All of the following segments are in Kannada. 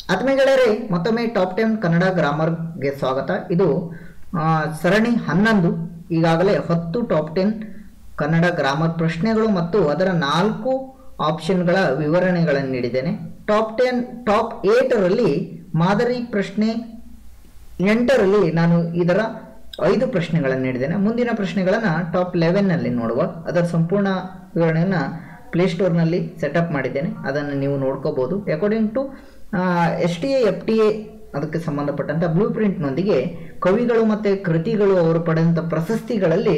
ಆತ್ಮೀಯಗಳೇ ಮತ್ತೊಮ್ಮೆ ಟಾಪ್ ಟೆನ್ ಕನ್ನಡ ಗ್ರಾಮರ್ಗೆ ಸ್ವಾಗತ ಇದು ಆ, ಸರಣಿ ಹನ್ನೊಂದು ಈಗಾಗಲೇ ಹತ್ತು ಟಾಪ್ ಟೆನ್ ಕನ್ನಡ ಗ್ರಾಮರ್ ಪ್ರಶ್ನೆಗಳು ಮತ್ತು ಅದರ ನಾಲ್ಕು ಆಪ್ಷನ್ಗಳ ವಿವರಣೆಗಳನ್ನು ನೀಡಿದ್ದೇನೆ ಟಾಪ್ ಟೆನ್ ಟಾಪ್ ಏಟರಲ್ಲಿ ಮಾದರಿ ಪ್ರಶ್ನೆ ಎಂಟರಲ್ಲಿ ನಾನು ಇದರ ಐದು ಪ್ರಶ್ನೆಗಳನ್ನು ನೀಡಿದ್ದೇನೆ ಮುಂದಿನ ಪ್ರಶ್ನೆಗಳನ್ನು ಟಾಪ್ ಲೆವೆನ್ನಲ್ಲಿ ನೋಡುವ ಅದರ ಸಂಪೂರ್ಣ ವಿವರಣೆಯನ್ನು ಪ್ಲೇಸ್ಟೋರ್ನಲ್ಲಿ ಸೆಟಪ್ ಮಾಡಿದ್ದೇನೆ ಅದನ್ನು ನೀವು ನೋಡ್ಕೋಬೋದು according to S T A F T A ಅದಕ್ಕೆ ಸಂಬಂಧಪಟ್ಟಂಥ ಬ್ಲೂ ಪ್ರಿಂಟ್ನೊಂದಿಗೆ ಕವಿಗಳು ಮತ್ತು ಕೃತಿಗಳು ಅವರು ಪಡೆದಂಥ ಪ್ರಶಸ್ತಿಗಳಲ್ಲಿ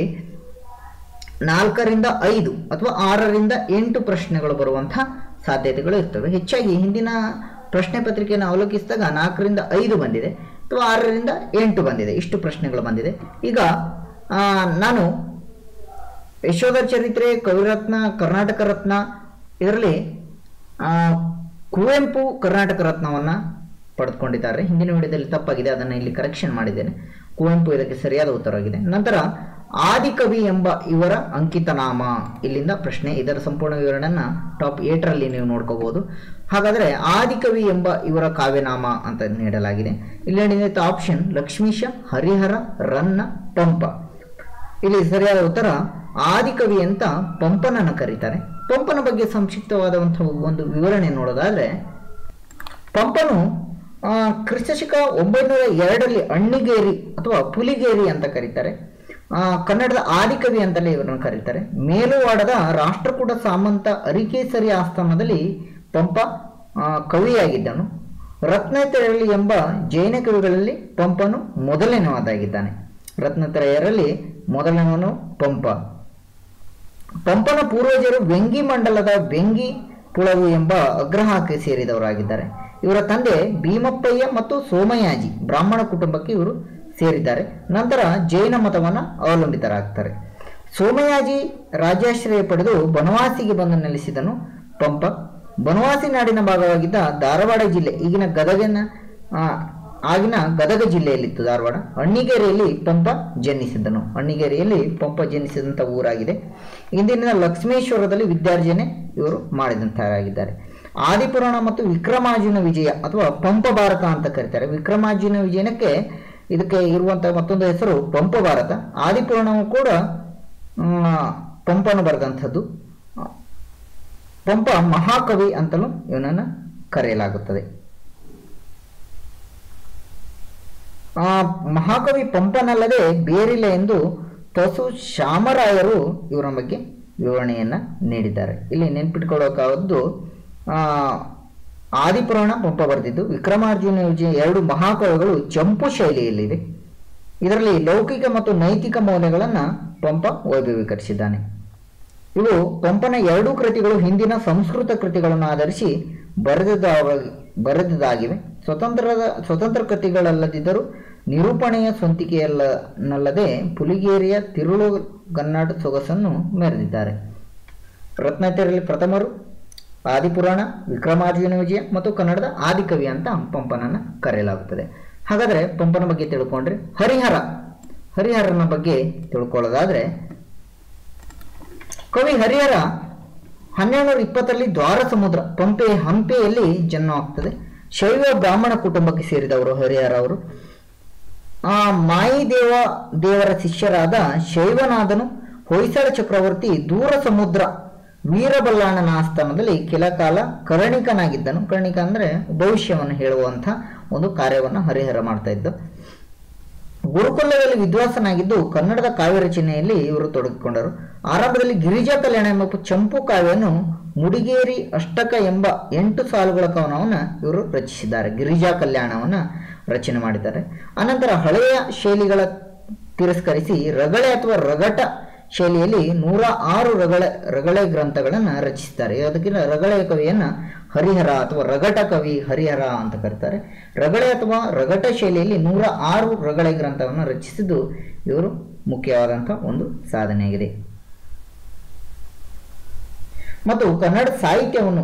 ನಾಲ್ಕರಿಂದ ಐದು ಅಥವಾ ಆರರಿಂದ ಎಂಟು ಪ್ರಶ್ನೆಗಳು ಬರುವಂಥ ಸಾಧ್ಯತೆಗಳು ಇರ್ತವೆ ಹೆಚ್ಚಾಗಿ ಹಿಂದಿನ ಪ್ರಶ್ನೆ ಪತ್ರಿಕೆಯನ್ನು ಅವಲೋಕಿಸಿದಾಗ ನಾಲ್ಕರಿಂದ ಐದು ಬಂದಿದೆ ಅಥವಾ ಆರರಿಂದ ಎಂಟು ಬಂದಿದೆ ಇಷ್ಟು ಪ್ರಶ್ನೆಗಳು ಬಂದಿದೆ ಈಗ ಆ, ನಾನು ಯಶೋಧ ಚರಿತ್ರೆ ಕವಿರತ್ನ ಕರ್ನಾಟಕ ರತ್ನ ಇದರಲ್ಲಿ ಆ, ಕುವೆಂಪು ಕರ್ನಾಟಕ ರತ್ನವನ್ನು ಪಡೆದುಕೊಂಡಿದ್ದಾರೆ ಹಿಂದಿನ ವಿಡಿಯೋದಲ್ಲಿ ತಪ್ಪಾಗಿದೆ ಅದನ್ನು ಇಲ್ಲಿ ಕರೆಕ್ಷನ್ ಮಾಡಿದ್ದೇನೆ ಕುವೆಂಪು ಇದಕ್ಕೆ ಸರಿಯಾದ ಉತ್ತರವಾಗಿದೆ ನಂತರ ಆದಿಕವಿ ಎಂಬ ಇವರ ಅಂಕಿತನಾಮ ಇಲ್ಲಿಂದ ಪ್ರಶ್ನೆ ಇದರ ಸಂಪೂರ್ಣ ವಿವರಣೆಯನ್ನು ಟಾಪ್ ಏಟರಲ್ಲಿ ನೀವು ನೋಡ್ಕೋಬಹುದು ಹಾಗಾದರೆ ಆದಿಕವಿ ಎಂಬ ಇವರ ಕಾವ್ಯನಾಮ ಅಂತ ನೀಡಲಾಗಿದೆ ಇಲ್ಲಿ ನೀಡಿದ ಆಪ್ಷನ್ ಲಕ್ಷ್ಮೀಶ ಹರಿಹರ ರನ್ನ ಪಂಪ ಇಲ್ಲಿ ಸರಿಯಾದ ಉತ್ತರ ಆದಿಕವಿ ಅಂತ ಪಂಪನನ್ನು ಕರೀತಾರೆ ಪಂಪನ ಬಗ್ಗೆ ಸಂಕ್ಷಿಪ್ತವಾದಂತಹ ಒಂದು ವಿವರಣೆ ನೋಡೋದಾದ್ರೆ ಪಂಪನು ಆ, ಕ್ರಿಸ್ತಶಕ ಒಂಬೈನೂರ ಎರಡರಲ್ಲಿ ಅಣ್ಣಿಗೇರಿ ಅಥವಾ ಪುಲಿಗೇರಿ ಅಂತ ಕರೀತಾರೆ ಆ, ಕನ್ನಡದ ಆದಿಕವಿ ಅಂತಲೇ ಇವರನ್ನು ಕರೀತಾರೆ ಮೇಲುವಾಡದ ರಾಷ್ಟ್ರಕೂಟ ಸಾಮಂತ ಅರಿಕೇಸರಿ ಆಸ್ಥಾನದಲ್ಲಿ ಪಂಪ ಆ, ಕವಿಯಾಗಿದ್ದನು ರತ್ನತೆರಳಿ ಎಂಬ ಜೈನ ಕವಿಗಳಲ್ಲಿ ಪಂಪನು ಮೊದಲನೇವಾದಾಗಿದ್ದಾನೆ ರತ್ನತ್ರಯರಲ್ಲಿ ಮೊದಲನೇವನು ಪಂಪ ಪಂಪನ ಪೂರ್ವಜರು ವ್ಯಂಗಿ ಮಂಡಲದ ವ್ಯಂಗಿ ಪುಳವು ಎಂಬ ಅಗ್ರಹಾರಕ್ಕೆ ಸೇರಿದವರಾಗಿದ್ದಾರೆ ಇವರ ತಂದೆ ಭೀಮಪ್ಪಯ್ಯ ಮತ್ತು ಸೋಮಯಾಜಿ ಬ್ರಾಹ್ಮಣ ಕುಟುಂಬಕ್ಕೆ ಇವರು ಸೇರಿದ್ದಾರೆ ನಂತರ ಜೈನ ಮತವನ್ನು ಅವಲಂಬಿತರಾಗ್ತಾರೆ ಸೋಮಯಾಜಿ ರಾಜ್ಯಾಶ್ರಯ ಪಡೆದು ಬನವಾಸಿಗೆ ಬಂದು ನೆಲೆಸಿದನು ಪಂಪ ಬನವಾಸಿ ನಾಡಿನ ಭಾಗವಾಗಿದ್ದ ಧಾರವಾಡ ಜಿಲ್ಲೆ ಈಗಿನ ಗದಗಿನ ಆ, ಆಗಿನ ಗದಗ ಜಿಲ್ಲೆಯಲ್ಲಿತ್ತು ಧಾರವಾಡ ಅಣ್ಣಿಗೇರಿಯಲ್ಲಿ ಪಂಪ ಜನಿಸಿದನು ಅಣ್ಣಿಗೇರಿಯಲ್ಲಿ ಪಂಪ ಜನಿಸಿದಂಥ ಊರಾಗಿದೆ ಇಂದಿನ ಲಕ್ಷ್ಮೇಶ್ವರದಲ್ಲಿ ವಿದ್ಯಾರ್ಜನೆ ಇವರು ಮಾಡಿದಂತಹರಾಗಿದ್ದಾರೆ ಆದಿಪುರಾಣ ಮತ್ತು ವಿಕ್ರಮಾರ್ಜುನ ವಿಜಯ ಅಥವಾ ಪಂಪ ಭಾರತ ಅಂತ ಕರೀತಾರೆ ವಿಕ್ರಮಾರ್ಜುನ ವಿಜಯನಕ್ಕೆ ಇದಕ್ಕೆ ಇರುವಂತಹ ಮತ್ತೊಂದು ಹೆಸರು ಪಂಪ ಭಾರತ ಆದಿಪುರಾಣವು ಕೂಡ ಆ, ಪಂಪನು ಬರೆದಂಥದ್ದು ಪಂಪ ಮಹಾಕವಿ ಅಂತಲೂ ಇವನನ್ನು ಕರೆಯಲಾಗುತ್ತದೆ ಆ ಮಹಾಕವಿ ಪಂಪನಲ್ಲದೆ ಬೇರಿಲ್ಲ ಎಂದು ತಸು ಶ್ಯಾಮರಾಯರು ಇವರ ಬಗ್ಗೆ ವಿವರಣೆಯನ್ನು ನೀಡಿದ್ದಾರೆ ಇಲ್ಲಿ ನೆನ್ಪಿಟ್ಕೊಳ್ಳೋಕ್ಕಾಗದ್ದು ಆ, ಆದಿಪುರಾಣ ಪಂಪ ಬರೆದಿದ್ದು ವಿಕ್ರಮಾರ್ಜುನ ವಿಜಯ ಎರಡು ಮಹಾಕವಿಗಳು ಚಂಪು ಶೈಲಿಯಲ್ಲಿದೆ ಇದರಲ್ಲಿ ಲೌಕಿಕ ಮತ್ತು ನೈತಿಕ ಮೌಲ್ಯಗಳನ್ನು ಪಂಪ ವೈಭವೀಕರಿಸಿದ್ದಾನೆ ಇವು ಪಂಪನ ಎರಡೂ ಕೃತಿಗಳು ಹಿಂದಿನ ಸಂಸ್ಕೃತ ಕೃತಿಗಳನ್ನು ಆಧರಿಸಿ ಬರೆದಿದ್ದಾವ ಬರೆದಿದ್ದಾಗಿವೆ ಸ್ವತಂತ್ರದ ಸ್ವತಂತ್ರ ಕೃತಿಗಳಲ್ಲದಿದ್ದರೂ ನಿರೂಪಣೆಯ ಸ್ವಂತಿಕೆಯಲ್ಲ ನಲ್ಲದೆ ಪುಲಿಗೇರಿಯ ತಿರುಳು ಗನ್ನಡ ಸೊಗಸನ್ನು ಮೆರೆದಿದ್ದಾರೆ ರತ್ನತೆರಲ್ಲಿ ಪ್ರಥಮರು ಆದಿಪುರಾಣ ವಿಕ್ರಮಾರ್ಜುನ ವಿಜಯ ಮತ್ತು ಕನ್ನಡದ ಆದಿಕವಿ ಅಂತ ಪಂಪನನ್ನು ಕರೆಯಲಾಗುತ್ತದೆ ಹಾಗಾದರೆ ಪಂಪನ ಬಗ್ಗೆ ತಿಳ್ಕೊಂಡ್ರೆ ಹರಿಹರ ಹರಿಹರನ ಬಗ್ಗೆ ತಿಳ್ಕೊಳ್ಳೋದಾದ್ರೆ ಕವಿ ಹರಿಹರ ಹನ್ನೆರಡುನೂರ ಇಪ್ಪತ್ತರಲ್ಲಿ ದ್ವಾರ ಸಮುದ್ರ ಪಂಪೆ ಹಂಪೆಯಲ್ಲಿ ಜನ್ಮವಾಗ್ತದೆ ಶೈವ ಬ್ರಾಹ್ಮಣ ಕುಟುಂಬಕ್ಕೆ ಸೇರಿದವರು ಹರಿಹರ ಅವರು ಆ ಮಾಯಿ ದೇವ ದೇವರ ಶಿಷ್ಯರಾದ ಶೈವನಾಥನು ಹೊಯ್ಸಳ ಚಕ್ರವರ್ತಿ ದೂರ ಸಮುದ್ರ ವೀರಬಲ್ಲಾಳನ ಆಸ್ಥಾನದಲ್ಲಿ ಕೆಲಕಾಲ ಕರ್ಣಿಕನಾಗಿದ್ದನು ಕರ್ಣಿಕ ಅಂದ್ರೆ ಭವಿಷ್ಯವನ್ನು ಹೇಳುವಂಥ ಒಂದು ಕಾರ್ಯವನ್ನು ಹರಿಹರ ಮಾಡ್ತಾ ಇದ್ದ ಗುರುಕುಲದಲ್ಲಿ ವಿದ್ವಾಸನಾಗಿದ್ದು ಕನ್ನಡದ ಕಾವ್ಯ ರಚನೆಯಲ್ಲಿ ಇವರು ತೊಡಗಿಕೊಂಡರು ಆರಂಭದಲ್ಲಿ ಗಿರಿಜಾ ಕಲ್ಯಾಣ ಎಂಬ ಚಂಪು ಕಾವ್ಯವನ್ನು ಮುಡಿಗೇರಿ ಅಷ್ಟಕ ಎಂಬ ಎಂಟು ಸಾಲುಗಳ ಕವನವನ್ನು ಇವರು ರಚಿಸಿದ್ದಾರೆ ಗಿರಿಜಾ ಕಲ್ಯಾಣವನ್ನು ರಚನೆ ಮಾಡಿದ್ದಾರೆ ಅನಂತರ ಹಳೆಯ ಶೈಲಿಗಳ ತಿರಸ್ಕರಿಸಿ ರಗಳೆ ಅಥವಾ ರಗಟ ಶೈಲಿಯಲ್ಲಿ ನೂರ ಆರು ರಗಳೆ ರಗಳೆ ಗ್ರಂಥಗಳನ್ನು ರಚಿಸಿದ್ದಾರೆ ಅದಕ್ಕಿಂತ ರಗಳೆ ಕವಿಯನ್ನ ಹರಿಹರ ಅಥವಾ ರಗಟ ಕವಿ ಹರಿಹರ ಅಂತ ಕರೀತಾರೆ ರಗಳೆ ಅಥವಾ ರಗಟ ಶೈಲಿಯಲ್ಲಿ ನೂರ ಆರು ರಗಳೆ ಗ್ರಂಥವನ್ನು ರಚಿಸಿದ್ದು ಇವರು ಮುಖ್ಯವಾದಂಥ ಒಂದು ಸಾಧನೆಯಾಗಿದೆ ಮತ್ತು ಕನ್ನಡ ಸಾಹಿತ್ಯವನ್ನು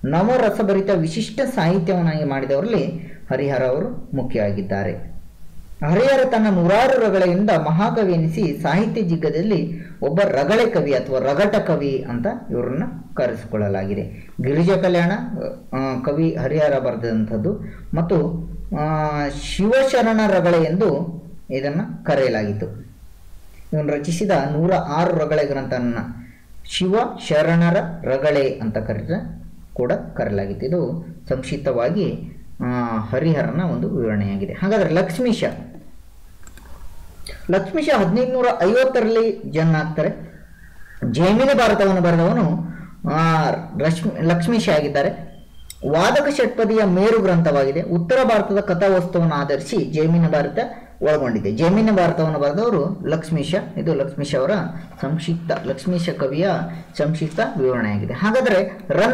ನವರಸಭರಿತ ವಿಶಿಷ್ಟ ಸಾಹಿತ್ಯವನ್ನಾಗಿ ಮಾಡಿದವರಲ್ಲಿ ಹರಿಹರ ಅವರು ಮುಖ್ಯವಾಗಿದ್ದಾರೆ ಹರಿಹರ ತನ್ನ ನೂರಾರು ರಗಳೆಯಿಂದ ಮಹಾಕವಿ ಎನಿಸಿ ಸಾಹಿತ್ಯ ಜಿಗ್ಗದಲ್ಲಿ ಒಬ್ಬ ರಗಳೆ ಕವಿ ಅಥವಾ ರಗಟ ಕವಿ ಅಂತ ಇವರನ್ನ ಕರೆಸಿಕೊಳ್ಳಲಾಗಿದೆ ಗಿರಿಜಾ ಕಲ್ಯಾಣ ಆ, ಕವಿ ಹರಿಹರ ಬರೆದಂಥದ್ದು ಮತ್ತು ಆ, ಶಿವಶರಣ ರಗಳೆ ಎಂದು ಇದನ್ನು ಕರೆಯಲಾಗಿತ್ತು ಇವನು ರಚಿಸಿದ ನೂರ ಆರು ರಗಳೆ ಗ್ರಂಥನ ಶಿವ ಶರಣರ ರಗಳೆ ಅಂತ ಕರೆದ ಕೂಡ ಕರೆಯಲಾಗಿತ್ತು ಇದು ಸಂಕ್ಷಿಪ್ತವಾಗಿ ಆ, ಹರಿಹರನ ಒಂದು ವಿವರಣೆಯಾಗಿದೆ ಹಾಗಾದ್ರೆ ಲಕ್ಷ್ಮೀಶ ಲಕ್ಷ್ಮೀಶ ಹದಿನೈದು ನೂರ ಐವತ್ತರಲ್ಲಿ ಜನ್ಮ ಆಗ್ತಾರೆ ಜೈಮಿನಿ ಭಾರತವನ್ನು ಬರೆದವನು ಆ, ರಶ್ಮಿ ಲಕ್ಷ್ಮೀಶ ಆಗಿದ್ದಾರೆ ವಾದಕ ಷಟ್ಪದಿಯ ಮೇರು ಗ್ರಂಥವಾಗಿದೆ ಉತ್ತರ ಭಾರತದ ಕಥಾವಸ್ತುವನ್ನು ಆಧರಿಸಿ ಜೈಮಿನ ಭಾರತ ಒಳಗೊಂಡಿದೆ ಜೈಮಿನ ಭಾರತವನ್ನು ಬರೆದವರು ಲಕ್ಷ್ಮೀಶ ಇದು ಲಕ್ಷ್ಮೀಶ ಅವರ ಸಂಕ್ಷಿಪ್ತ ಲಕ್ಷ್ಮೀಶ ಕವಿಯ ಸಂಕ್ಷಿಪ್ತ ವಿವರಣೆಯಾಗಿದೆ ಹಾಗಾದರೆ ರನ್ನ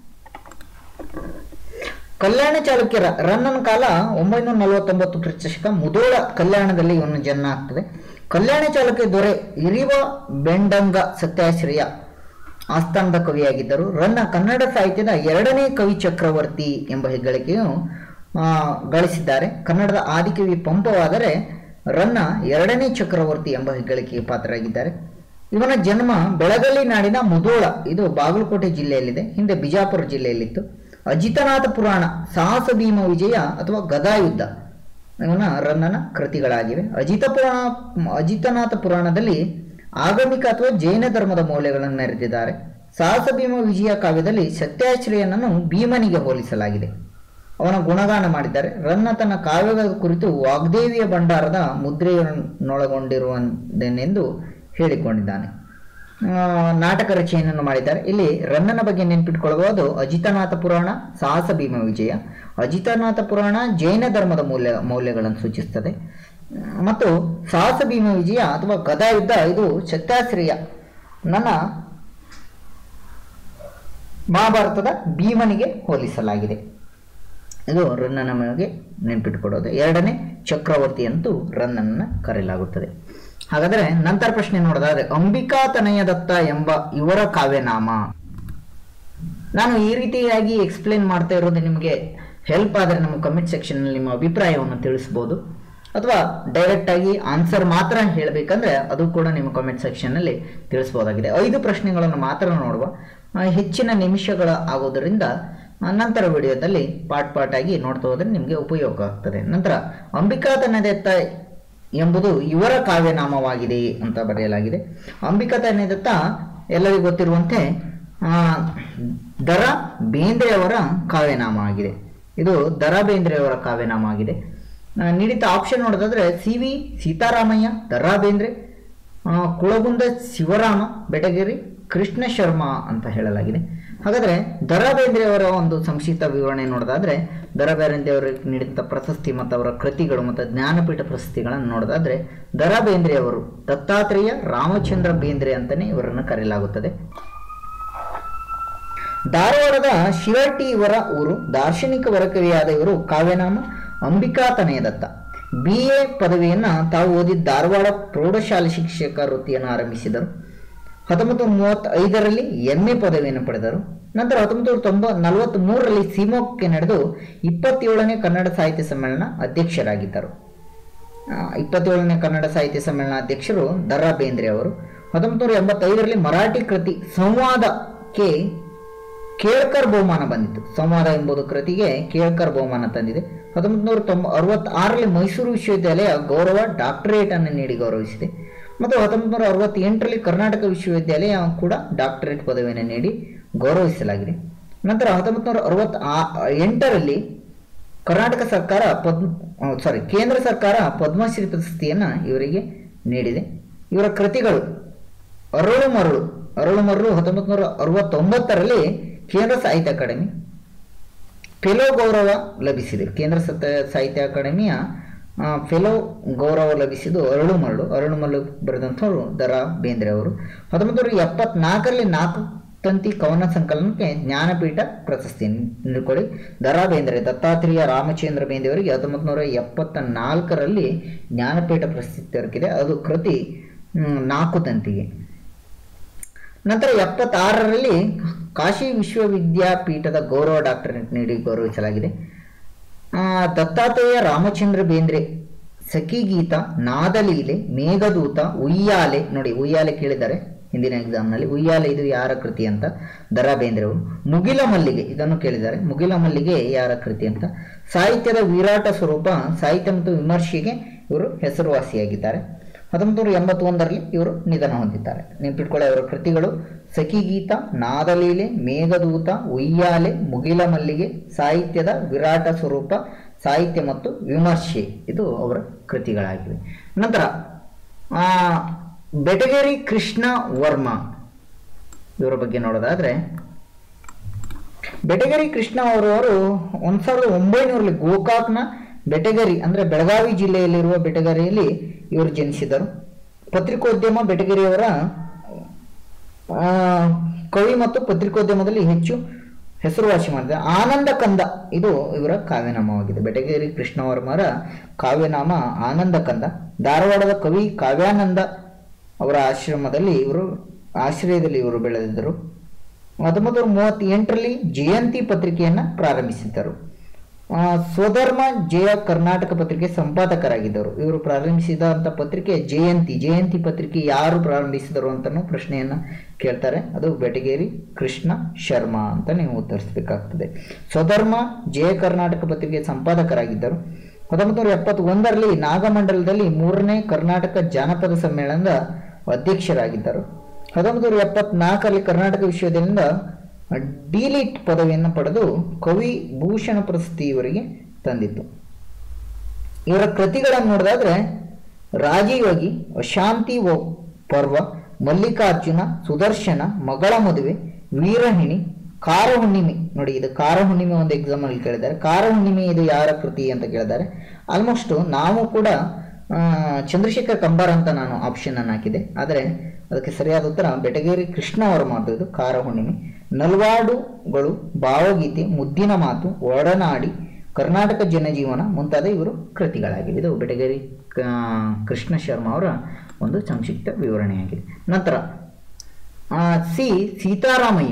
ಕಲ್ಯಾಣ ಚಾಲುಕ್ಯರ ರನ್ನನ ಕಾಲ ಒಂಬೈನೂರ ನಲವತ್ತೊಂಬತ್ತು ಕ್ರಿಸ್ತಶಕ ಮುದೋಳ ಕಲ್ಯಾಣದಲ್ಲಿ ಇವನ ಜನ್ಮ ಆಗ್ತದೆ ಕಲ್ಯಾಣ ಚಾಲುಕ್ಯ ದೊರೆ ಇರಿವ ಬೆಂಡಂಗ ಸತ್ಯಾಶ್ರಯ ಆಸ್ಥಾನದ ಕವಿಯಾಗಿದ್ದರು ರನ್ನ ಕನ್ನಡ ಸಾಹಿತ್ಯದ ಎರಡನೇ ಕವಿ ಚಕ್ರವರ್ತಿ ಎಂಬ ಹೆಗ್ಗಳಿಕೆಯು ಆ, ಗಳಿಸಿದ್ದಾರೆ ಕನ್ನಡದ ಆದಿಕವಿ ಪಂಪವಾದರೆ ರನ್ನ ಎರಡನೇ ಚಕ್ರವರ್ತಿ ಎಂಬ ಹೆಗ್ಗಳಿಕೆಗೆ ಪಾತ್ರರಾಗಿದ್ದಾರೆ ಇವನ ಜನ್ಮ ಬೆಳಗಲಿ ನಾಡಿನ ಮುದೋಳ ಇದು ಬಾಗಲಕೋಟೆ ಜಿಲ್ಲೆಯಲ್ಲಿದೆ ಹಿಂದೆ ಬಿಜಾಪುರ ಜಿಲ್ಲೆಯಲ್ಲಿತ್ತು ಅಜಿತನಾಥ ಪುರಾಣ ಸಾಹಸ ಭೀಮ ವಿಜಯ ಅಥವಾ ಗದಾಯುದ್ಧ ಇವನ ರನ್ನನ ಕೃತಿಗಳಾಗಿವೆ ಅಜಿತ ಪುರಾಣ ಅಜಿತನಾಥ ಪುರಾಣದಲ್ಲಿ ಆಗಮಿಕ ಅಥವಾ ಜೈನ ಧರ್ಮದ ಮೌಲ್ಯಗಳನ್ನು ಮೆರೆದಿದ್ದಾರೆ ಸಾಹಸ ಭೀಮ ವಿಜಯ ಕಾವ್ಯದಲ್ಲಿ ಸತ್ಯಾಶ್ರಯನನ್ನು ಭೀಮನಿಗೆ ಹೋಲಿಸಲಾಗಿದೆ ಅವನ ಗುಣಗಾನ ಮಾಡಿದ್ದಾರೆ ರನ್ನ ತನ್ನ ಕಾವ್ಯದ ಕುರಿತು ವಾಗ್ದೇವಿಯ ಭಂಡಾರದ ಮುದ್ರೆಯನ್ನೊಳಗೊಂಡಿರುವುದೆಂದು ಹೇಳಿಕೊಂಡಿದ್ದಾನೆ ಆ, ನಾಟಕ ರಚನೆಯನ್ನು ಮಾಡಿದ್ದಾರೆ ಇಲ್ಲಿ ರನ್ನನ ಬಗ್ಗೆ ನೆನಪಿಟ್ಕೊಳ್ಳಬಹುದು ಅಜಿತನಾಥ ಪುರಾಣ ಸಾಹಸ ಭೀಮ ವಿಜಯ ಅಜಿತನಾಥ ಪುರಾಣ ಜೈನ ಧರ್ಮದ ಮೌಲ್ಯ ಮೌಲ್ಯಗಳನ್ನು ಸೂಚಿಸುತ್ತದೆ ಮತ್ತು ಸಾಹಸ ಭೀಮ ವಿಜಯ ಅಥವಾ ಗದಾಯುದ್ಧ ಇದು ಸತ್ಯಾಶ್ರಯ ನನ್ನ ಮಹಾಭಾರತದ ಭೀಮನಿಗೆ ಹೋಲಿಸಲಾಗಿದೆ ಇದು ರನ್ನನ ನಮಗೆ ನೆನಪಿಟ್ಟುಕೊಡೋದು ಎರಡನೇ ಚಕ್ರವರ್ತಿ ಅಂತೂ ರನ್ನನನ್ನ ಕರೆಯಲಾಗುತ್ತದೆ ಹಾಗಾದರೆ ನಂತರ ಪ್ರಶ್ನೆ ನೋಡೋದಾದ್ರೆ ಅಂಬಿಕಾ ತನಯ ದತ್ತ ಎಂಬ ಇವರ ಕಾವ್ಯನಾಮ ನಾನು ಈ ರೀತಿಯಾಗಿ ಎಕ್ಸ್ಪ್ಲೇನ್ ಮಾಡ್ತಾ ಇರೋದು ನಿಮಗೆ ಹೆಲ್ಪ್ ಆದರೆ ನಮ್ಮ ಕಮೆಂಟ್ ಸೆಕ್ಷನ್ನಲ್ಲಿ ನಿಮ್ಮ ಅಭಿಪ್ರಾಯವನ್ನು ತಿಳಿಸ್ಬೋದು ಅಥವಾ ಡೈರೆಕ್ಟ್ ಆಗಿ ಆನ್ಸರ್ ಮಾತ್ರ ಹೇಳಬೇಕಂದ್ರೆ ಅದು ಕೂಡ ನಿಮ್ಮ ಕಮೆಂಟ್ ಸೆಕ್ಷನ್ನಲ್ಲಿ ತಿಳಿಸ್ಬೋದಾಗಿದೆ ಐದು ಪ್ರಶ್ನೆಗಳನ್ನು ಮಾತ್ರ ನೋಡುವ ಆ, ಹೆಚ್ಚಿನ ನಿಮಿಷಗಳ ಆಗೋದರಿಂದ ಆ, ನಂತರ ವಿಡಿಯೋದಲ್ಲಿ ಪಾರ್ಟ್ ಪಾರ್ಟ್ ಆಗಿ ನೋಡ್ತಾ ಹೋದ್ರೆ ನಿಮಗೆ ಉಪಯೋಗ ಆಗ್ತದೆ ನಂತರ ಅಂಬಿಕಾ ತನ್ನದೆತ್ತ ಎಂಬುದು ಇವರ ಕಾವ್ಯನಾಮವಾಗಿದೆ ಅಂತ ಬರೆಯಲಾಗಿದೆ ಅಂಬಿಕಾ ತನ್ನದತ್ತ ಎಲ್ಲರಿಗೂ ಗೊತ್ತಿರುವಂತೆ ಆ, ದರ ಬೇಂದ್ರೆಯವರ ಕಾವ್ಯನಾಮ ಆಗಿದೆ ಇದು ದರ ಬೇಂದ್ರೆಯವರ ಕಾವ್ಯನಾಮ ಆಗಿದೆ ಆ, ನೀಡಿದ ಆಪ್ಷನ್ ನೋಡೋದಾದ್ರೆ ಸಿ ವಿ ಸೀತಾರಾಮಯ್ಯ ದರಾ ಬೇಂದ್ರೆ ಆ, ಕುಳಗುಂದ ಶಿವರಾಮ ಬೆಟಗೇರಿ ಕೃಷ್ಣ ಶರ್ಮಾ ಅಂತ ಹೇಳಲಾಗಿದೆ ಹಾಗಾದ್ರೆ ದರ ಬೇಂದ್ರೆ ಅವರ ಒಂದು ಸಂಕ್ಷಿಪ್ತ ವಿವರಣೆ ನೋಡೋದಾದ್ರೆ ದರ ಬೇಂದ್ರೆ ಅವರಿಗೆ ನೀಡಿದಂಥ ಪ್ರಶಸ್ತಿ ಮತ್ತು ಅವರ ಕೃತಿಗಳು ಮತ್ತು ಜ್ಞಾನಪೀಠ ಪ್ರಶಸ್ತಿಗಳನ್ನು ನೋಡೋದಾದ್ರೆ ದರ ಬೇಂದ್ರೆ ಅವರು ದತ್ತಾತ್ರೇಯ ರಾಮಚಂದ್ರ ಬೇಂದ್ರೆ ಅಂತಾನೆ ಇವರನ್ನು ಕರೆಯಲಾಗುತ್ತದೆ ಧಾರವಾಡದ ಶಿರಟ್ಟಿ ಇವರ ಊರು ದಾರ್ಶನಿಕ ವರಕವಿಯಾದ ಇವರು ಕಾವ್ಯನಾಮ ಅಂಬಿಕಾ ತನಯದತ್ತ ಬಿ ಎ ಪದವಿಯನ್ನ ತಾವು ಓದಿದ ಧಾರವಾಡ ಪ್ರೌಢಶಾಲೆ ಶಿಕ್ಷಕ ವೃತ್ತಿಯನ್ನು ಆರಂಭಿಸಿದರು ಹತ್ತೊಂಬತ್ತು ನೂರ ಮೂವತ್ತೈದರಲ್ಲಿ ಎಂ ಎ ಪದವಿಯನ್ನು ಪಡೆದರು ನಂತರ ಹತ್ತೊಂಬತ್ತು ನೂರ ತೊಂಬ ನಲವತ್ತ್ ಮೂರರಲ್ಲಿ ಸಿಮೋಕ್ಕೆ ನಡೆದು ಇಪ್ಪತ್ತೇಳನೇ ಕನ್ನಡ ಸಾಹಿತ್ಯ ಸಮ್ಮೇಳನ ಅಧ್ಯಕ್ಷರಾಗಿದ್ದರು ಆ, ಇಪ್ಪತ್ತೇಳನೇ ಕನ್ನಡ ಸಾಹಿತ್ಯ ಸಮ್ಮೇಳನ ಅಧ್ಯಕ್ಷರು ದರಾ ಬೇಂದ್ರೆ ಅವರು ಹತ್ತೊಂಬತ್ತು ನೂರ ಎಂಬತ್ತೈದರಲ್ಲಿ ಮರಾಠಿ ಕೃತಿ ಸಂವಾದಕ್ಕೆ ಕೇಳ್ಕರ್ ಬಹುಮಾನ ಬಂದಿತ್ತು ಸಂವಾದ ಎಂಬುದು ಕೃತಿಗೆ ಕೇಳ್ಕರ್ ಬಹುಮಾನ ತಂದಿದೆ ಹತ್ತೊಂಬತ್ತು ನೂರ ತೊಂಬ ಅರವತ್ತಾರರಲ್ಲಿ ಮೈಸೂರು ವಿಶ್ವವಿದ್ಯಾಲಯ ಗೌರವ ಡಾಕ್ಟರೇಟ್ ಅನ್ನು ನೀಡಿ ಗೌರವಿಸಿದೆ ಮತ್ತು ಹತ್ತೊಂಬತ್ತು ನೂರ ಅರವತ್ತೆಂಟರಲ್ಲಿ ಕರ್ನಾಟಕ ವಿಶ್ವವಿದ್ಯಾಲಯ ಕೂಡ ಡಾಕ್ಟರೇಟ್ ಪದವಿಯನ್ನು ನೀಡಿ ಗೌರವಿಸಲಾಗಿದೆ ನಂತರ ಹತ್ತೊಂಬತ್ತು ನೂರ ಅರವತ್ತ ಎಂಟರಲ್ಲಿ ಕರ್ನಾಟಕ ಸರ್ಕಾರ ಪದ್ಮ ಸಾರಿ ಕೇಂದ್ರ ಸರ್ಕಾರ ಪದ್ಮಶ್ರೀ ಪ್ರಶಸ್ತಿಯನ್ನು ಇವರಿಗೆ ನೀಡಿದೆ ಇವರ ಕೃತಿಗಳು ಅರಳು ಮರಳು ಅರಳು ಮರಳು ಹತ್ತೊಂಬತ್ತು ನೂರ ಅರವತ್ತೊಂಬತ್ತರಲ್ಲಿ ಕೇಂದ್ರ ಸಾಹಿತ್ಯ ಅಕಾಡೆಮಿ ಫೆಲೋ ಗೌರವ ಲಭಿಸಿದೆ ಕೇಂದ್ರ ಸತ ಸಾಹಿತ್ಯ ಅಕಾಡೆಮಿಯ ಆ, ಫೆಲೋ ಗೌರವ ಲಭಿಸಿದ್ದು ಅರಳು ಮರಳು ಅರಳು ಮರಳು ಬರೆದಂಥವ್ರು ದರಾ ಬೇಂದ್ರೆ ಅವರು ಹತ್ತೊಂಬತ್ತು ನೂರ ಎಪ್ಪತ್ನಾಲ್ಕರಲ್ಲಿ ನಾಲ್ಕು ತಂತಿ ಕವನ ಸಂಕಲನಕ್ಕೆ ಜ್ಞಾನಪೀಠ ಪ್ರಶಸ್ತಿಯನ್ನು ನೀಡಿಕೊಳ್ಳಿ ದರಾ ಬೇಂದ್ರೆ ದತ್ತಾತ್ರೇಯ ರಾಮಚಂದ್ರ ಬೇಂದ್ರೆ ಅವರಿಗೆ ಹತ್ತೊಂಬತ್ತು ನೂರ ಎಪ್ಪತ್ತ ನಾಲ್ಕರಲ್ಲಿ ಜ್ಞಾನಪೀಠ ಪ್ರಶಸ್ತಿ ದೊರಕಿದೆ ಅದು ಕೃತಿ ಹ್ಮ್, ನಾಲ್ಕು ತಂತಿಗೆ ನಂತರ ಎಪ್ಪತ್ತಾರರಲ್ಲಿ ಕಾಶಿ ವಿಶ್ವವಿದ್ಯಾಪೀಠದ ಗೌರವ ಡಾಕ್ಟರೇಟ್ ನೀಡಿ ಗೌರವಿಸಲಾಗಿದೆ ಆ, ದತ್ತಾತ್ರೇಯ ರಾಮಚಂದ್ರ ಬೇಂದ್ರೆ ಸಖಿಗೀತ ನಾದಲೀಲೆ ಮೇಘದೂತ ಉಯ್ಯಾಲೆ ನೋಡಿ ಉಯ್ಯಾಲೆ ಕೇಳಿದ್ದಾರೆ ಹಿಂದಿನ ಎಕ್ಸಾಮ್ನಲ್ಲಿ ಉಯ್ಯಾಲೆ ಇದು ಯಾರ ಕೃತಿ ಅಂತ ದರಾ ಬೇಂದ್ರೆ ಅವರು ಮುಗಿಲ ಮಲ್ಲಿಗೆ ಇದನ್ನು ಕೇಳಿದ್ದಾರೆ ಮುಗಿಲ ಮಲ್ಲಿಗೆ ಯಾರ ಕೃತಿ ಅಂತ ಸಾಹಿತ್ಯದ ವಿರಾಟ ಸ್ವರೂಪ ಸಾಹಿತ್ಯ ಮತ್ತು ವಿಮರ್ಶೆಗೆ ಇವರು ಹೆಸರುವಾಸಿಯಾಗಿದ್ದಾರೆ ಹತ್ತೊಂಬತ್ತು ನೂರ ಎಂಬತ್ತೊಂದರಲ್ಲಿ ಇವರು ನಿಧನ ಹೊಂದಿದ್ದಾರೆ ನೆನ್ಪಿಟ್ಕೊಳ್ಳಿ ಅವರ ಕೃತಿಗಳು ಸಖಿಗೀತ ನಾದಲೀಲೆ ಮೇಘದೂತ ಉಯ್ಯಾಲೆ ಮುಗಿಲ ಮಲ್ಲಿಗೆ ಸಾಹಿತ್ಯದ ವಿರಾಟ ಸ್ವರೂಪ ಸಾಹಿತ್ಯ ಮತ್ತು ವಿಮರ್ಶೆ ಇದು ಅವರ ಕೃತಿಗಳಾಗಿವೆ ನಂತರ ಆ, ಬೆಟಗೇರಿ ಕೃಷ್ಣ ವರ್ಮ ಇವರ ಬಗ್ಗೆ ನೋಡೋದಾದ್ರೆ ಬೆಟಗೇರಿ ಕೃಷ್ಣ ಅವರವರು ಒಂದ್ ಸಾವಿರದ ಒಂಬೈನೂರಲ್ಲಿ ಗೋಕಾಕ್ನ ಬೆಟಗೇರಿ ಅಂದ್ರೆ ಬೆಳಗಾವಿ ಜಿಲ್ಲೆಯಲ್ಲಿರುವ ಬೆಟಗೇರಿಯಲ್ಲಿ ಇವರು ಜನಿಸಿದರು ಪತ್ರಿಕೋದ್ಯಮ ಬೆಟಗೇರಿಯವರ ಆ, ಕವಿ ಮತ್ತು ಪತ್ರಿಕೋದ್ಯಮದಲ್ಲಿ ಹೆಚ್ಚು ಹೆಸರುವಾಸಿ ಮಾಡಿದೆ ಆನಂದ ಕಂದ ಇದು ಇವರ ಕಾವ್ಯನಾಮವಾಗಿದೆ ಬೆಟಗೇರಿ ಕೃಷ್ಣವರ್ಮರ ಕಾವ್ಯನಾಮ ಆನಂದ ಕಂದ ಧಾರವಾಡದ ಕವಿ ಕಾವ್ಯಾನಂದ ಅವರ ಆಶ್ರಮದಲ್ಲಿ ಇವರು ಆಶ್ರಯದಲ್ಲಿ ಇವರು ಬೆಳೆದಿದ್ದರು ಹತ್ತೊಂಬತ್ತು ನೂರ ಮೂವತ್ತೆಂಟರಲ್ಲಿ ಜಯಂತಿ ಪತ್ರಿಕೆಯನ್ನು ಪ್ರಾರಂಭಿಸಿದ್ದರು ಆ, ಸ್ವಧರ್ಮ ಜಯ ಕರ್ನಾಟಕ ಪತ್ರಿಕೆ ಸಂಪಾದಕರಾಗಿದ್ದರು ಇವರು ಪ್ರಾರಂಭಿಸಿದಂಥ ಪತ್ರಿಕೆ ಜಯಂತಿ ಜಯಂತಿ ಪತ್ರಿಕೆ ಯಾರು ಪ್ರಾರಂಭಿಸಿದರು ಅಂತನೂ ಪ್ರಶ್ನೆಯನ್ನ ಕೇಳ್ತಾರೆ ಅದು ಬೆಟಗೇರಿ ಕೃಷ್ಣ ಶರ್ಮಾ ಅಂತ ನೀವು ಉತ್ತರಿಸಬೇಕಾಗ್ತದೆ ಸ್ವಧರ್ಮ ಜಯ ಕರ್ನಾಟಕ ಪತ್ರಿಕೆ ಸಂಪಾದಕರಾಗಿದ್ದರು ಹತ್ತೊಂಬತ್ತು ನೂರ ಎಪ್ಪತ್ತೊಂದರಲ್ಲಿ ನಾಗಮಂಡಲದಲ್ಲಿ ಮೂರನೇ ಕರ್ನಾಟಕ ಜಾನಪದ ಸಮ್ಮೇಳನದ ಅಧ್ಯಕ್ಷರಾಗಿದ್ದರು ಹತ್ತೊಂಬತ್ತು ನೂರ ಎಪ್ಪತ್ನಾಲ್ಕರಲ್ಲಿ ಕರ್ನಾಟಕ ವಿಶ್ವವಿದ್ಯಾಲಯದಿಂದ ಡಿಲಿಟ್ ಪದವಿಯನ್ನು ಪಡೆದು ಕವಿ ಭೂಷಣ ಪ್ರಶಸ್ತಿ ಇವರಿಗೆ ತಂದಿತ್ತು ಇವರ ಕೃತಿಗಳನ್ನು ನೋಡಿದಾದ್ರೆ ರಾಜೀವಗಿ ಅಶಾಂತಿ ಓ ಪರ್ವ ಮಲ್ಲಿಕಾರ್ಜುನ ಸುದರ್ಶನ ಮಗಳ ಮದುವೆ ವೀರಹಿಣಿ ಕಾರ ಹುಣ್ಣಿಮೆ ನೋಡಿ ಇದು ಕಾರ ಹುಣ್ಣಿಮೆ ಒಂದು ಎಕ್ಸಾಮ್ ಅಲ್ಲಿ ಕೇಳಿದ್ದಾರೆ ಕಾರ ಹುಣ್ಣಿಮೆ ಇದು ಯಾರ ಕೃತಿ ಅಂತ ಕೇಳಿದ್ದಾರೆ ಆಲ್ಮೋಸ್ಟ್ ನಾವು ಕೂಡ ಆ, ಚಂದ್ರಶೇಖರ್ ಕಂಬಾರ್ ಅಂತ ನಾನು ಆಪ್ಷನ್ ಅನ್ನು ಹಾಕಿದೆ ಆದರೆ ಅದಕ್ಕೆ ಸರಿಯಾದ ಉತ್ತರ ಬೆಟಗೇರಿ ಕೃಷ್ಣ ಅವರು ಮಾಡಿದ್ದು ಕಾರ ಹುಣ್ಣಿಮೆ ನಲ್ವಾಡುಗಳು ಭಾವಗೀತೆ ಮುದ್ದಿನ ಮಾತು ಒಡನಾಡಿ ಕರ್ನಾಟಕ ಜನಜೀವನ ಮುಂತಾದ ಇವರು ಕೃತಿಗಳಾಗಿವೆ ಇದು ಬೆಟಗೇರಿ ಆ, ಕೃಷ್ಣ ಶರ್ಮಾ ಅವರ ಒಂದು ಸಂಕ್ಷಿಪ್ತ ವಿವರಣೆಯಾಗಿದೆ ನಂತರ ಆ, ಸಿ ಸೀತಾರಾಮಯ್ಯ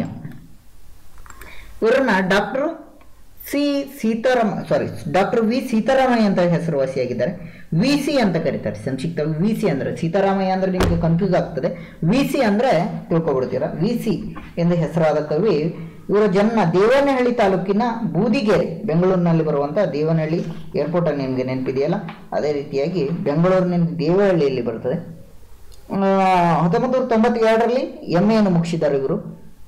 ಇವರನ್ನ doctor C Seetharama sorry doctor V Seetharamaiah ಅಂತ ಹೆಸರುವಾಸಿಯಾಗಿದ್ದಾರೆ ವಿ ಸಿ ಅಂತ ಕರೀತಾರೆ ಸಂಕ್ಷಿಪ್ತ ವಿ ಸಿ ಅಂದ್ರೆ ಸೀತಾರಾಮಯ್ಯ ಅಂದ್ರೆ ನಿಮಗೆ ಕನ್ಫ್ಯೂಸ್ ಆಗ್ತದೆ ವಿ ಸಿ ಅಂದ್ರೆ ತಿಳ್ಕೊಬಿಡ್ತೀರಾ ವಿ ಸಿ ಎಂದು ಹೆಸರಾದ ಕವಿ ಇವರ ಜನ್ಮ ದೇವನಹಳ್ಳಿ ತಾಲೂಕಿನ ಬೂದಿಗೆರೆ ಬೆಂಗಳೂರಿನಲ್ಲಿ ಬರುವಂತ ದೇವನಹಳ್ಳಿ ಏರ್ಪೋರ್ಟ್ ಅಲ್ಲಿ ನಿಮಗೆ ನೆನಪಿದೆಯಲ್ಲ ಅದೇ ರೀತಿಯಾಗಿ ಬೆಂಗಳೂರಿನ ದೇವನಹಳ್ಳಿಯಲ್ಲಿ ಬರ್ತದೆ ಆ, ಹತ್ತೊಂಬತ್ತು ನೂರ ತೊಂಬತ್ತೆರಡರಲ್ಲಿ ಎಂ ಎನ್ನು ಮುಗಿಸಿದ್ದಾರೆ ಇವರು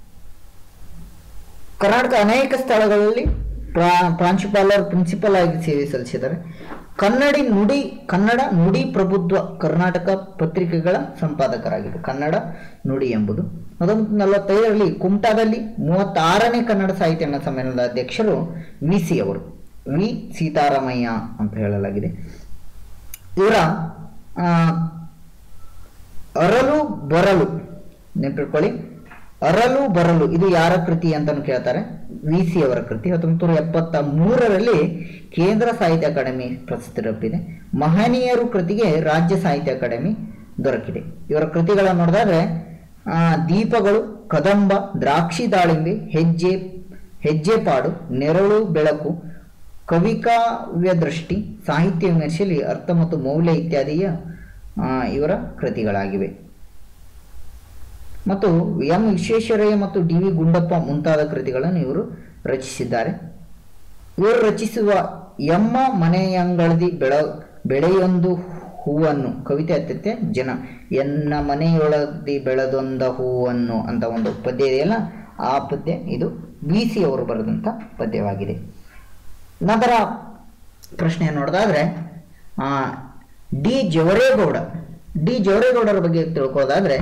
ಕರ್ನಾಟಕ ಅನೇಕ ಸ್ಥಳಗಳಲ್ಲಿ ಪ್ರಾ ಪ್ರಾಂಶುಪಾಲರು ಪ್ರಿನ್ಸಿಪಲ್ ಆಗಿ ಸೇವೆ ಸಲ್ಲಿಸಿದ್ದಾರೆ ಕನ್ನಡಿ ನುಡಿ ಕನ್ನಡ ನುಡಿ ಪ್ರಭುತ್ವ ಕರ್ನಾಟಕ ಪತ್ರಿಕೆಗಳ ಸಂಪಾದಕರಾಗಿದ್ದರು ಕನ್ನಡ ನುಡಿ ಎಂಬುದು ಹತ್ತೊಂಬತ್ತು ನಲವತ್ತೈದರಲ್ಲಿ ಕುಮಟಾದಲ್ಲಿ ಮೂವತ್ತಾರನೇ ಕನ್ನಡ ಸಾಹಿತ್ಯ ಸಮ್ಮೇಳನದ ಅಧ್ಯಕ್ಷರು ವಿ ಸಿ ಅವರು ವಿ ಸೀತಾರಾಮಯ್ಯ ಅಂತ ಹೇಳಲಾಗಿದೆ ಇವರ ಆ, ಅರಲು ಬರಲು ನೆನಪಿಟ್ಕೊಳ್ಳಿ ಅರಲು ಬರಲು ಇದು ಯಾರ ಕೃತಿ ಅಂತಾನು ಕೇಳ್ತಾರೆ ವಿ ಸಿ ಅವರ ಕೃತಿ ಹತ್ತೊಂಬತ್ತು ನೂರ ಎಪ್ಪತ್ತ ಮೂರರಲ್ಲಿ ಕೇಂದ್ರ ಸಾಹಿತ್ಯ ಅಕಾಡೆಮಿ ಪ್ರಶಸ್ತಿ ಲಭಿಸಿದೆ ಮಹನೀಯರು ಕೃತಿಗೆ ರಾಜ್ಯ ಸಾಹಿತ್ಯ ಅಕಾಡೆಮಿ ದೊರಕಿದೆ ಇವರ ಕೃತಿಗಳನ್ನು ನೋಡಿದ್ರೆ ಆ, ದೀಪಗಳು ಕದಂಬ ದ್ರಾಕ್ಷಿ ದಾಳಿಂಬೆ ಹೆಜ್ಜೆ ಹೆಜ್ಜೆಪಾಡು ನೆರಳು ಬೆಳಕು ಕವಿಕಾವ್ಯ ದೃಷ್ಟಿ ಸಾಹಿತ್ಯ ವಿಮರ್ಶೆಯಲ್ಲಿ ಅರ್ಥ ಮತ್ತು ಮೌಲ್ಯ ಇತ್ಯಾದಿಯ ಆ, ಇವರ ಕೃತಿಗಳಾಗಿವೆ ಮತ್ತು ಎಂ ವಿಶ್ವೇಶ್ವರಯ್ಯ ಮತ್ತು ಡಿ ವಿ ಗುಂಡಪ್ಪ ಮುಂತಾದ ಕೃತಿಗಳನ್ನು ಇವರು ರಚಿಸಿದ್ದಾರೆ ಇವರು ರಚಿಸುವ ಎಮ್ಮ ಮನೆಯಂಗಳದಿ ಬೆಳ ಬೆಳೆಯೊಂದು ಹೂವನ್ನು ಕವಿತೆ ಅತ್ಯತ್ಯ ಜನ ಎನ್ನ ಮನೆಯೊಳದಿ ಬೆಳೆದೊಂದ ಹೂವನ್ನು ಅಂತ ಒಂದು ಪದ್ಯ ಇದೆಯಲ್ಲ ಆ ಪದ್ಯ ಇದು ಬಿ ಸಿ ಅವರು ಬರೆದಂಥ ಪದ್ಯವಾಗಿದೆ ನಂತರ ಪ್ರಶ್ನೆ ನೋಡೋದಾದ್ರೆ ಆ, ಡಿ ಜವರೇಗೌಡ ಡಿ ಜವರೇಗೌಡರ ಬಗ್ಗೆ ತಿಳ್ಕೊಳ್ಳೋದಾದ್ರೆ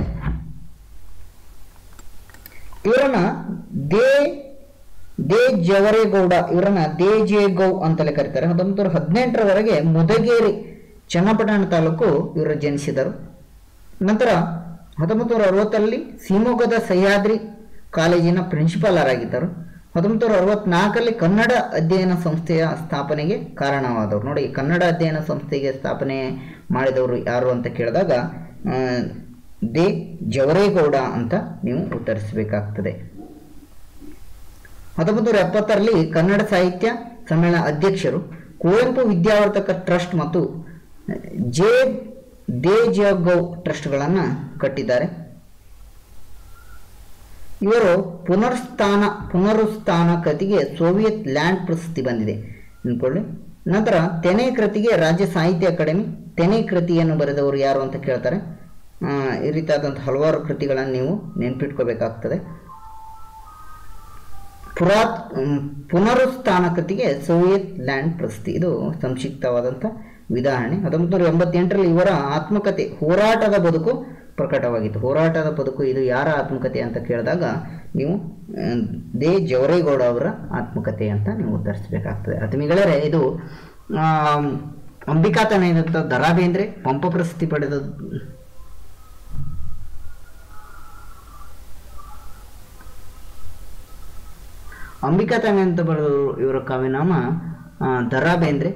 ಇವರನ್ನ ದೇ ದೇ ಜವರೇಗೌಡ ಇವರನ್ನ ದೇ ಜೆ ಗೌ ಅಂತಲೇ ಕರೀತಾರೆ ಹತ್ತೊಂಬತ್ತು ನೂರ ಹದಿನೆಂಟರವರೆಗೆ ಮುದಗೇರಿ ಚನ್ನಪಟ್ಟಣ ತಾಲೂಕು ಇವರು ಜನಿಸಿದರು ನಂತರ ಹತ್ತೊಂಬತ್ತು ನೂರ ಅರವತ್ತರಲ್ಲಿ ಶಿವಮೊಗ್ಗದ ಸಹ್ಯಾದ್ರಿ ಕಾಲೇಜಿನ ಪ್ರಿನ್ಸಿಪಾಲರ್ ಆಗಿದ್ದರು ಹತ್ತೊಂಬತ್ತು ನೂರ ಅರವತ್ನಾಲ್ಕರಲ್ಲಿ ಕನ್ನಡ ಅಧ್ಯಯನ ಸಂಸ್ಥೆಯ ಸ್ಥಾಪನೆಗೆ ಕಾರಣವಾದವರು ನೋಡಿ ಕನ್ನಡ ಅಧ್ಯಯನ ಸಂಸ್ಥೆಗೆ ಸ್ಥಾಪನೆ ಮಾಡಿದವರು ಯಾರು ಅಂತ ಕೇಳಿದಾಗ ಆ, ದೇ ಜವರೇಗೌಡ ಅಂತ ನೀವು ಉತ್ತರಿಸಬೇಕಾಗ್ತದೆ ಹತ್ತೊಂಬತ್ತು ನೂರ ಎಪ್ಪತ್ತರಲ್ಲಿ ಕನ್ನಡ ಸಾಹಿತ್ಯ ಸಮ್ಮೇಳನ ಅಧ್ಯಕ್ಷರು ಕುವೆಂಪು ವಿದ್ಯಾವರ್ಧಕ ಟ್ರಸ್ಟ್ ಮತ್ತು ಜೆ ದೇಜಗೌ ಟ್ರಸ್ಟ್ಗಳನ್ನು ಕಟ್ಟಿದ್ದಾರೆ ಇವರು ಪುನರ್ಸ್ಥಾನ ಪುನರುತ್ಥಾನ ಕೃತಿಗೆ ಸೋವಿಯತ್ ಲ್ಯಾಂಡ್ ಪ್ರಶಸ್ತಿ ಬಂದಿದೆ ಅಂದ್ಕೊಳ್ಳಿ ನಂತರ ತೆನೆ ಕೃತಿಗೆ ರಾಜ್ಯ ಸಾಹಿತ್ಯ ಅಕಾಡೆಮಿ ತೆನೆ ಕೃತಿಯನ್ನು ಬರೆದವರು ಯಾರು ಅಂತ ಕೇಳ್ತಾರೆ ಆ, ಈ ರೀತಿಯಾದಂಥ ಹಲವಾರು ಕೃತಿಗಳನ್ನು ನೀವು ನೆನ್ಪಿಟ್ಕೋಬೇಕಾಗ್ತದೆ ಪುರಾತ್ ಮ್, ಪುನರುತ್ಥಾನ ಕೃತಿಗೆ ಸೋವಿಯತ್ ಲ್ಯಾಂಡ್ ಪ್ರಶಸ್ತಿ ಇದು ಸಂಕ್ಷಿಪ್ತವಾದಂಥ ಉದಾಹರಣೆ ಹತ್ತೊಂಬತ್ತು ನೂರ ಎಂಬತ್ತೆಂಟರಲ್ಲಿ ಇವರ ಆತ್ಮಕಥೆ ಹೋರಾಟದ ಬದುಕು ಪ್ರಕಟವಾಗಿತ್ತು ಹೋರಾಟದ ಬದುಕು ಇದು ಯಾರ ಆತ್ಮಕಥೆ ಅಂತ ಕೇಳಿದಾಗ ನೀವು ಆ, ದೇ ಜವರೇಗೌಡ ಅವರ ಆತ್ಮಕಥೆ ಅಂತ ನೀವು ಉತ್ತರಿಸಬೇಕಾಗ್ತದೆ ಅತಿಮಿಗಳೇ ಇದು ಆ, ಅಂಬಿಕಾತನಯದಂಥ ದರಾ ಬೇಂದ್ರೆ ಪಂಪ ಪ್ರಶಸ್ತಿ ಪಡೆದ ಅಂಬಿಕಾತನ ಅಂತ ಬರೆದು ಇವರ ಕಾವ್ಯನಾಮ ಆ, ದರಾ ಬೇಂದ್ರೆ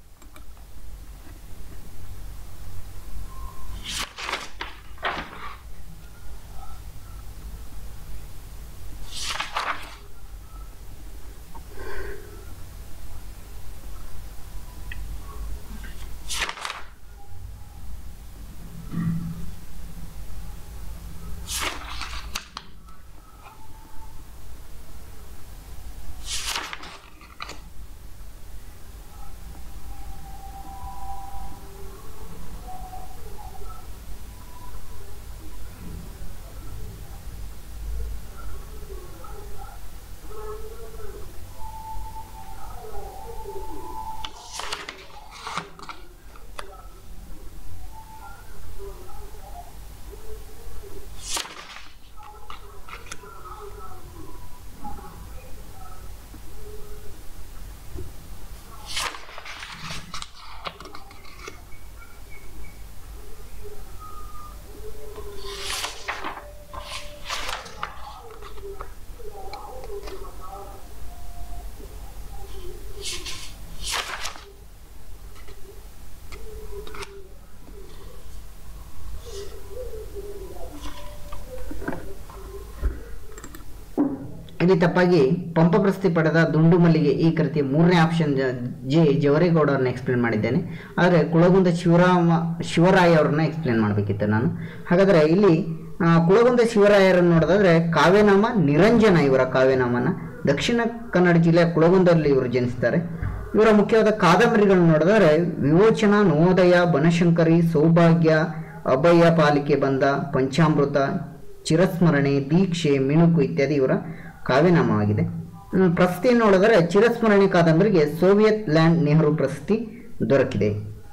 ಇಲ್ಲಿ ತಪ್ಪಾಗಿ ಪಂಪ ಪ್ರಶಸ್ತಿ ಪಡೆದ ದುಂಡು ಮಲ್ಲಿಗೆ ಈ ಕೃತಿ ಮೂರನೇ ಆಪ್ಷನ್ ಜೆ ಜವರೇಗೌಡ ಅವ್ರನ್ನ ಎಕ್ಸ್ಪ್ಲೇನ್ ಮಾಡಿದ್ದೇನೆ ಆದರೆ ಕುಳಗುಂದ ಶಿವರಾಮ ಶಿವರಾಯ ಅವ್ರನ್ನ ಎಕ್ಸ್ಪ್ಲೇನ್ ಮಾಡಬೇಕಿತ್ತು ನಾನು ಹಾಗಾದರೆ ಇಲ್ಲಿ ಆ, ಕುಳಗುಂದ ಶಿವರಾಯರನ್ನು ನೋಡೋದಾದ್ರೆ ಕಾವ್ಯನಾಮ ನಿರಂಜನ ಇವರ ಕಾವ್ಯನಾಮನ ದಕ್ಷಿಣ ಕನ್ನಡ ಜಿಲ್ಲೆಯ ಕುಳಗುಂದಲ್ಲಿ ಇವರು ಜನಿಸ್ತಾರೆ ಇವರ ಮುಖ್ಯವಾದ ಕಾದಂಬರಿಗಳನ್ನು ನೋಡಿದರೆ ವಿಮೋಚನ ನವೋದಯ ಬನಶಂಕರಿ ಸೌಭಾಗ್ಯ ಅಭಯ ಪಾಲಿಕೆ ಬಂದ ಪಂಚಾಮೃತ ಚಿರಸ್ಮರಣೆ ದೀಕ್ಷೆ ಮಿಣುಕು ಇತ್ಯಾದಿ ಇವರ ಕಾವ್ಯನಾಮವಾಗಿದೆ ಹ್ಮ್, ಪ್ರಶಸ್ತಿಯನ್ನು ನೋಡಿದರೆ ಚಿರಸ್ಮರಣೆ ಕಾದಂಬರಿಗೆ ಸೋವಿಯತ್ ಲ್ಯಾಂಡ್ ನೆಹರು ಪ್ರಶಸ್ತಿ ದೊರಕಿದೆ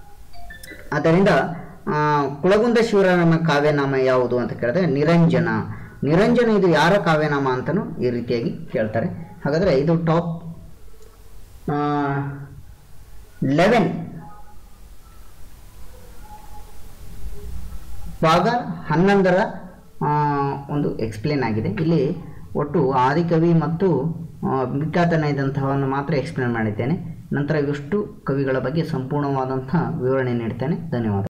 ಆದ್ದರಿಂದ ಆ, ಕುಳಗುಂದ ಶಿವರಾಮ ಕಾವ್ಯನಾಮ ಯಾವುದು ಅಂತ ಕೇಳಿದ್ರೆ ನಿರಂಜನ ನಿರಂಜನ ಇದು ಯಾರ ಕಾವ್ಯನಾಮ ಅಂತಲೂ ಈ ರೀತಿಯಾಗಿ ಕೇಳ್ತಾರೆ ಹಾಗಾದರೆ ಇದು ಟಾಪ್ ಲೆವೆನ್ ಭಾಗ ಹನ್ನೊಂದರ ಆ, ಒಂದು ಎಕ್ಸ್ಪ್ಲೇನ್ ಆಗಿದೆ ಇಲ್ಲಿ ಒಟ್ಟು ಆದಿಕವಿ ಮತ್ತು ಅಂಬಿಕಾತನಯದಂಥವನ್ನು ಮಾತ್ರ ಎಕ್ಸ್ಪ್ಲೇನ್ ಮಾಡಿದ್ದೇನೆ ನಂತರ ಇವಿಷ್ಟು ಕವಿಗಳ ಬಗ್ಗೆ ಸಂಪೂರ್ಣವಾದಂಥ ವಿವರಣೆ ನೀಡ್ತೇನೆ ಧನ್ಯವಾದ